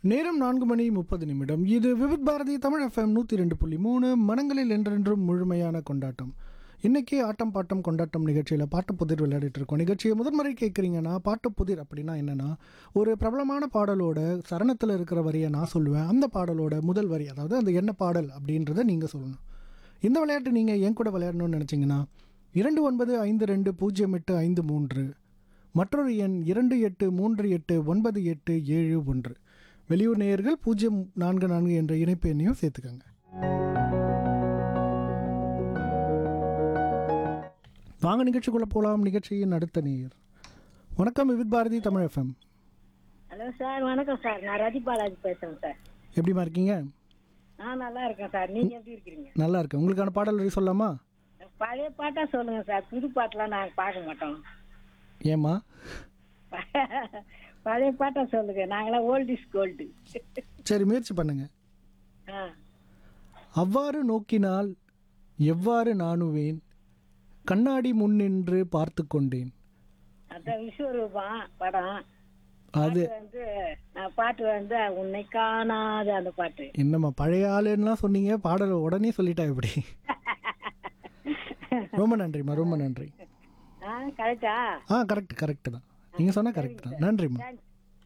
நேரம் நான்கு மணி முப்பது நிமிடம் இது விவித் பாரதி தமிழ் எஃப்எம் நூற்றி ரெண்டு புள்ளி மூணு மனங்களில் என்றென்றும் முழுமையான கொண்டாட்டம் இன்னைக்கு ஆட்டம் பாட்டம் கொண்டாட்டம் நிகழ்ச்சியில் பாட்டு புதிர் விளையாடிட்டு இருக்கோம் நிகழ்ச்சியை முதன்முறை கேட்குறீங்கன்னா பாட்டு புதிர் அப்படின்னா என்னன்னா ஒரு பிரபலமான பாடலோட சரணத்தில் இருக்கிற வரியை நான் சொல்லுவேன் அந்த பாடலோட முதல் வரி அதாவது அந்த என்ன பாடல் அப்படின்றத நீங்கள் சொல்லணும் இந்த விளையாட்டு நீங்கள் என் கூட விளையாடணும்னு நினச்சிங்கன்னா இரண்டு ஒன்பது ஐந்து ரெண்டு பூஜ்ஜியம் எட்டு ஐந்து மூன்று மற்றொரு எண் இரண்டு எட்டு மூன்று எட்டு ஒன்பது எட்டு ஏழு ஒன்று வெளியூர் நேயர்கள் பூஜ்ஜியம் நான்கு நான்கு என்ற இணைப்பு எண்ணையும் சேர்த்துக்கோங்க வாங்க நிகழ்ச்சிக்குள்ளே போகலாம் நிகழ்ச்சியின் அடுத்த நேயர் வணக்கம் Vividh Bharati Tamil FM hello sir வணக்கம் சார் நான் ரதி பாலாஜி பேசுறேன் சார் எப்படிமா இருக்கீங்க நான் நல்லா இருக்கேன் சார் நீங்க எப்படி இருக்கிறீங்க நல்லா இருக்கு உங்களுக்கான பாடல் வரி சொல்லலாமா பழைய பாட்டா சொல்லுங்க சார் புது பாட்டெலாம் நாங்கள் பார்க்க மாட்டோம் ஏம்மா பழைய பாட்டா சொல்லுங்க நாங்களாம் ஓல்ட் இஸ் கோல்டு சரி முயற்சி பண்ணுங்க ஆ அவ்வாறு நோக்கினால் எவ்வாறு நாணுவேன் கண்ணாடி முன்னின்று பார்த்து கொண்டேன் அதான் விஸ்வரூபம் படம் அது பாட்டு வந்து நான் பாட்டு வந்து உன்னை காணாத அந்த பாட்டு என்னம்மா பழைய ஆளுன்னெலாம் சொன்னீங்க பாடலை உடனே சொல்லிட்டா எப்படி ரொம்ப நன்றிம்மா ரொம்ப நன்றி ஆ கரெக்டா ஆ கரெக்ட் கரெக்ட் தான் நீங்கள் சொன்னால் கரெக்ட் தான் நன்றிம்மா தேங்க்ஸ்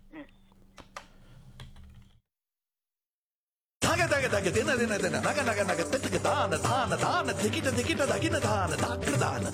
தக தக தக தின தின தின நக நக நக திட்டுக்கு தான தான தான திகிட்ட திகிட்ட தகின தான தாக்கு தான